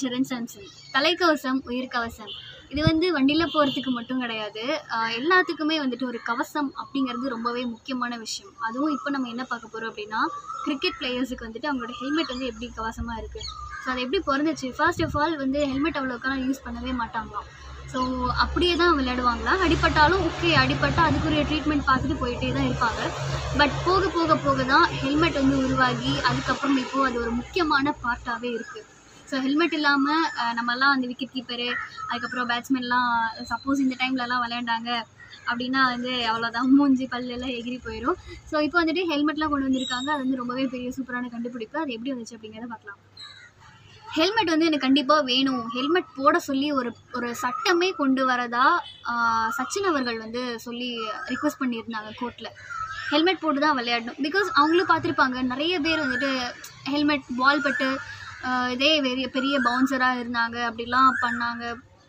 Sharan Samson தலைக்கவசம் உயிர் கவசம் இது வந்து வண்டியில் போகிறதுக்கு மட்டும் கிடையாது ஆஹ் எல்லாத்துக்குமே வந்துட்டு ஒரு கவசம் அப்படிங்கிறது ரொம்பவே முக்கியமான விஷயம் அதுவும் இப்போ நம்ம என்ன பார்க்க போகிறோம் அப்படின்னா கிரிக்கெட் பிளேயர்ஸுக்கு வந்துட்டு அவங்களோட ஹெல்மெட் வந்து எப்படி கவசமாக இருக்குது ஸோ அது எப்படி பிறந்துச்சு ஃபர்ஸ்ட் ஆஃப் ஆல் வந்து ஹெல்மெட் அவ்வளோக்கெல்லாம் யூஸ் பண்ணவே மாட்டாங்களாம் ஸோ அப்படியே தான் விளையாடுவாங்களா அடிபட்டாலும் ஓகே அடிபட்டா அதுக்குரிய ட்ரீட்மெண்ட் பார்த்துட்டு போயிட்டே தான் இருப்பாங்க பட் போக போக போக தான் ஹெல்மெட் வந்து உருவாகி அதுக்கப்புறம் இப்போது அது ஒரு முக்கியமான பார்ட்டாகவே இருக்குது ஸோ ஹெல்மெட் இல்லாமல் நம்மலாம் வந்து விக்கெட் கீப்பரு அதுக்கப்புறம் பேட்ஸ்மேன்லாம் சப்போஸ் இந்த டைம்லலாம் விளையாண்டாங்க அப்படின்னா வந்து அவ்வளோதான் மூஞ்சி பல்லெல்லாம் எகிரி போயிடும் ஸோ இப்போ வந்துட்டு ஹெல்மெட்லாம் கொண்டு வந்திருக்காங்க அது வந்து ரொம்பவே பெரிய சூப்பரான கண்டுபிடிப்பு அது எப்படி வந்துச்சு அப்படிங்கிறத பார்க்கலாம் ஹெல்மெட் வந்து எனக்கு கண்டிப்பாக வேணும் ஹெல்மெட் போட சொல்லி ஒரு ஒரு சட்டமே கொண்டு வரதா ஆஹ், சச்சின் அவர்கள் வந்து சொல்லி ரிக்வெஸ்ட் பண்ணியிருந்தாங்க கோர்ட்டில் ஹெல்மெட் போட்டு தான் விளையாடணும் பிகாஸ் அவங்களும் பார்த்துருப்பாங்க நிறைய பேர் வந்துட்டு ஹெல்மெட் பால் பட்டு ஆஹ், இதே பெரிய பெரிய பவுன்சராக இருந்தாங்க அப்படிலாம் பண்ணாங்க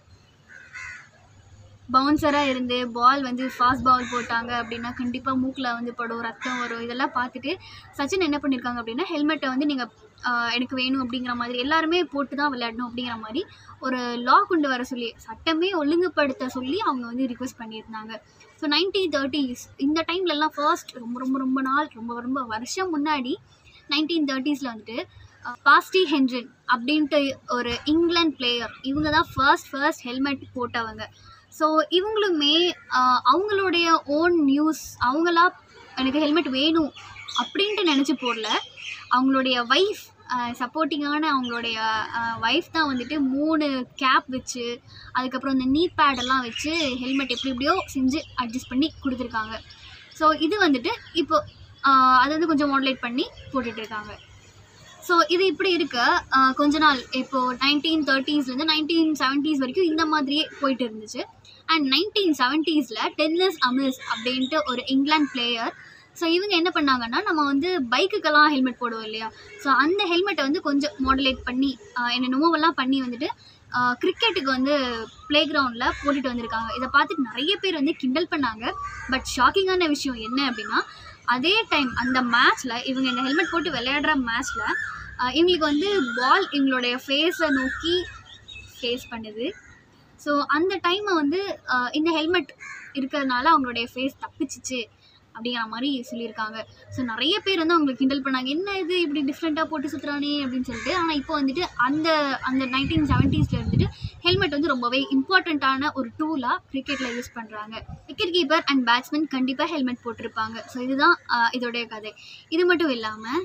பவுன்சராக இருந்து பால் வந்து ஃபாஸ்ட் பால் போட்டாங்க அப்படின்னா கண்டிப்பாக மூக்கில் வந்து படும் ரத்தம் வரும் இதெல்லாம் பார்த்துட்டு சச்சின் என்ன பண்ணியிருக்காங்க அப்படின்னா ஹெல்மெட்டை வந்து நீங்கள் எனக்கு வேணும் அப்படிங்கிற மாதிரி எல்லாருமே போட்டு தான் விளையாடணும் அப்படிங்கிற மாதிரி ஒரு லா கொண்டு வர சொல்லி சட்டமே ஒழுங்குபடுத்த சொல்லி அவங்க வந்து ரிக்வெஸ்ட் பண்ணியிருந்தாங்க ஸோ நைன்டீன் தேர்ட்டிஸ் இந்த டைம்லலாம் ஃபர்ஸ்ட் ரொம்ப ரொம்ப ரொம்ப நாள் ரொம்ப ரொம்ப வருஷம் முன்னாடி நைன்டீன் தேர்ட்டிஸில் வந்துட்டு அஹ், பாஸ்டி ஹென்ரின் அப்படின்ட்டு ஒரு இங்கிலாந்து பிளேயர் இவங்க தான் ஃபர்ஸ்ட் ஃபர்ஸ்ட் ஹெல்மெட் போட்டவங்க ஸோ இவங்களுமே ஆஹ், அவங்களுடைய ஓன் நியூஸ் அவங்களா எனக்கு ஹெல்மெட் வேணும் அப்படின்ட்டு நினச்சி போடல அவங்களுடைய ஒய்ஃப் சப்போர்ட்டிங்கான அவங்களுடைய ஒய்ஃப் தான் வந்துட்டு மூணு கேப் வச்சு அதுக்கப்புறம் இந்த நீ பேடெல்லாம் வச்சு ஹெல்மெட் எப்படி எப்படியோ செஞ்சு அட்ஜஸ்ட் பண்ணி கொடுத்துருக்காங்க ஸோ இது வந்துட்டு இப்போ ஆஹ், அதை வந்து கொஞ்சம் மாடலேட் பண்ணி போட்டுட்ருக்காங்க ஸோ இது இப்படி இருக்க ஆஹ், கொஞ்ச நாள் இப்போது நைன்டீன் தேர்ட்டீஸ்லேருந்து நைன்டீன் செவன்ட்டீஸ் வரைக்கும் இந்த மாதிரியே போயிட்டு இருந்துச்சு அண்ட் நைன்டீன் செவன்ட்டீஸில் டென்னிஸ் அமிஸ் அப்படின்ட்டு ஒரு இங்கிலாந்து பிளேயர் ஸோ இவங்க என்ன பண்ணாங்கன்னா நம்ம வந்து பைக்குக்கெல்லாம் ஹெல்மெட் போடுவோம் இல்லையா ஸோ அந்த ஹெல்மெட்டை வந்து கொஞ்சம் மாடுலேட் பண்ணி ஆஹ், என்னென்னமோவெல்லாம் பண்ணி வந்துட்டு கிரிக்கெட்டுக்கு வந்து ப்ளே கிரவுண்டில் போட்டுட்டு வந்திருக்காங்க இதை பார்த்துட்டு நிறைய பேர் வந்து கிண்டல் பண்ணாங்க பட் ஷாக்கிங்கான விஷயம் என்ன அப்படின்னா அதே டைம் அந்த மேட்ச்சில் இவங்க இந்த ஹெல்மெட் போட்டு விளையாடுற மேட்ச்சில் இவங்களுக்கு வந்து பால் இவங்களுடைய ஃபேஸை நோக்கி ஃபேஸ் பண்ணுது ஸோ அந்த டைமை வந்து ஆஹ், இந்த ஹெல்மெட் இருக்கிறதுனால அவங்களுடைய ஃபேஸ் தப்பிச்சிச்சு அப்படிங்கிற மாதிரி சொல்லியிருக்காங்க ஸோ நிறைய பேர் வந்து அவங்களுக்கு கிண்டல் பண்ணாங்க என்ன இது இப்படி டிஃப்ரெண்ட்டாக போட்டு சுற்றுறானே அப்படின்னு சொல்லிட்டு ஆனால் இப்போ வந்துட்டு அந்த அந்த நைன்டீன் செவன்ட்டீஸில் இருந்துட்டு ஹெல்மெட் வந்து ரொம்பவே இம்பார்ட்டண்ட்டான ஒரு டூலாக கிரிக்கெட்டில் யூஸ் பண்ணுறாங்க விக்கெட் கீப்பர் அண்ட் பேட்ஸ்மேன் கண்டிப்பாக ஹெல்மெட் போட்டிருப்பாங்க ஸோ இதுதான் ஆஹ், இதோடைய கதை இது மட்டும் இல்லாமல்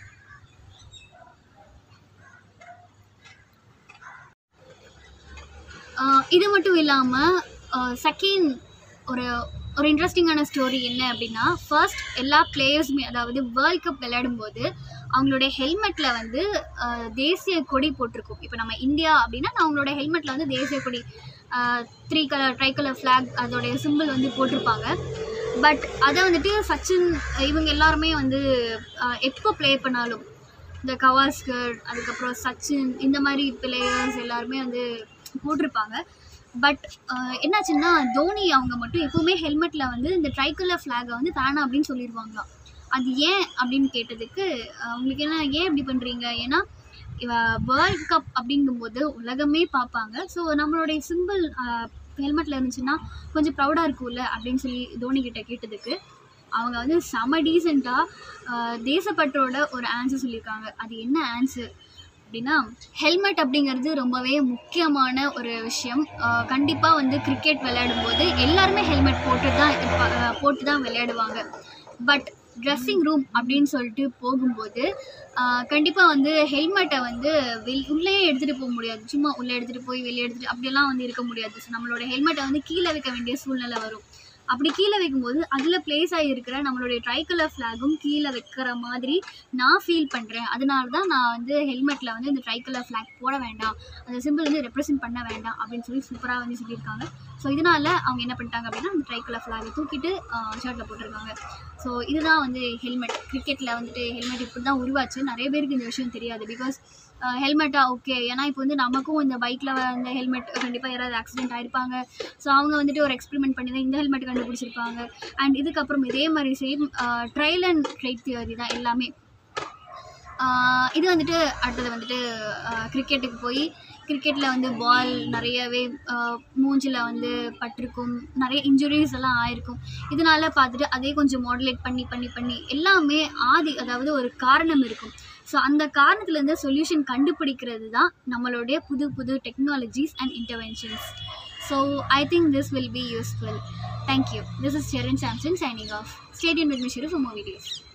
ஆஹ் இது மட்டும் இல்லாமல் செகண்ட் ஒரு ஒரு இன்ட்ரெஸ்டிங்கான ஸ்டோரி என்ன அப்படின்னா ஃபர்ஸ்ட் எல்லா பிளேயர்ஸுமே அதாவது வேர்ல்ட் கப் விளையாடும்போது அவங்களுடைய ஹெல்மெட்டில் வந்து ஆஹ் தேசிய கொடி போட்டிருக்கும் இப்போ நம்ம இந்தியா அப்படின்னா அவங்களோட ஹெல்மெட்டில் வந்து தேசிய கொடி three colour tri colour flag அதோடைய சிம்பிள் வந்து போட்டிருப்பாங்க பட் அதை வந்துட்டு சச்சின் இவங்க எல்லாருமே வந்து ஆஹ் எப்போ ப்ளே பண்ணாலும் இந்த கவாஸ்கர் அதுக்கப்புறம் சச்சின் இந்த மாதிரி பிளேயர்ஸ் எல்லாருமே வந்து போட்டிருப்பாங்க பட் என்னாச்சுன்னா தோனி அவங்க மட்டும் எப்போவுமே ஹெல்மெட்டில் வந்து இந்த ட்ரைகலர் ஃப்ளாகை வந்து வேணாம் அப்படின்னு சொல்லிடுவாங்களாம் அது ஏன் அப்படின்னு கேட்டதுக்கு அஹ் உங்களுக்கு என்ன ஏன் இப்படி பண்ணுறீங்க ஏன்னா இவ வேர்ல்ட் கப் அப்படிங்கும்போது உலகமே பார்ப்பாங்க ஸோ நம்மளுடைய சிம்பிள் ஹெல்மெட்டில் இருந்துச்சுன்னா கொஞ்சம் ப்ரௌடாக இருக்கும்ல அப்படின்னு சொல்லி தோனி கிட்ட கேட்டதுக்கு அவங்க வந்து செம டீசெண்டாக தேசப்பற்றோட ஒரு ஆன்சர் சொல்லியிருக்காங்க அது என்ன ஆன்சர் அப்படின்னா ஹெல்மெட் அப்படிங்கிறது ரொம்பவே முக்கியமான ஒரு விஷயம் கண்டிப்பாக வந்து கிரிக்கெட் விளையாடும்போது எல்லாருமே ஹெல்மெட் போட்டு தான் இருப்பா அஹ் போட்டு தான் விளையாடுவாங்க பட் ட்ரெஸ்ஸிங் ரூம் அப்படின்னு சொல்லிட்டு போகும்போது கண்டிப்பாக வந்து ஹெல்மெட்டை வந்து வெள் உள்ளேயே எடுத்துகிட்டு போக முடியாது சும்மா உள்ளே எடுத்துகிட்டு போய் வெளியே எடுத்துகிட்டு அப்படியெல்லாம் வந்து இருக்க முடியாது ஸோ நம்மளோட ஹெல்மெட்டை வந்து கீழே வைக்க வேண்டிய சூழ்நிலை வரும் அப்படி கீழே வைக்கும்போது அதில் பிளேஸ் ஆகியிருக்கிற நம்மளுடைய ட்ரைகலர் ஃப்ளாகும் கீழே வைக்கிற மாதிரி நான் ஃபீல் பண்ணுறேன் அதனால தான் நான் வந்து ஹெல்மெட்டில் வந்து இந்த ட்ரைகலர் ஃப்ளாக் போட வேண்டாம் அந்த சிம்பிள் வந்து ரெப்ரசென்ட் பண்ண வேண்டாம் அப்படின்னு சொல்லி சூப்பராக வந்து சொல்லியிருக்காங்க ஸோ இதனால் அவங்க என்ன பண்ணிட்டாங்க அப்படின்னா அந்த ட்ரைகலர் ஃப்ளாகை தூக்கிட்டு ஷர்ட்டில் போட்டிருக்காங்க ஸோ இதுதான் வந்து ஹெல்மெட் கிரிக்கெட்டில் வந்துட்டு ஹெல்மெட் இப்படி தான் உருவாச்சு நிறைய பேருக்கு இந்த விஷயம் தெரியாது பிகாஸ் ஹெல்மெட்டா ஓகே ஏன்னா இப்போ வந்து நமக்கும் இந்த பைக்கில் இந்த ஹெல்மெட் கண்டிப்பாக யாராவது ஆக்சிடென்ட் ஆயிருப்பாங்க ஸோ அவங்க வந்துட்டு ஒரு எக்ஸ்பெரிமெண்ட் பண்ணி தான் இந்த ஹெல்மெட் கண்டுபிடிச்சிருப்பாங்க அண்ட் இதுக்கப்புறம் இதே மாதிரி same trial and tried theory தான் எல்லாமே ஆஹ் இது வந்துட்டு அடுத்தது வந்துட்டு கிரிக்கெட்டுக்கு போய் கிரிக்கெட்டில் வந்து பால் நிறையவே மூஞ்சில் வந்து பட்டிருக்கும் நிறைய இன்ஜுரிஸ் எல்லாம் ஆயிருக்கும் இதனால பார்த்துட்டு அதே கொஞ்சம் மாடுலேட் பண்ணி பண்ணி பண்ணி எல்லாமே ஆதி அதாவது ஒரு காரணம் இருக்கும் ஸோ அந்த காரணத்துலேருந்து சொல்யூஷன் கண்டுபிடிக்கிறது தான் நம்மளுடைய புது புது technologies and interventions so I think this will be useful thank you this is Sharon Sampson signing off. Stay tuned with me, Shiru, for more videos.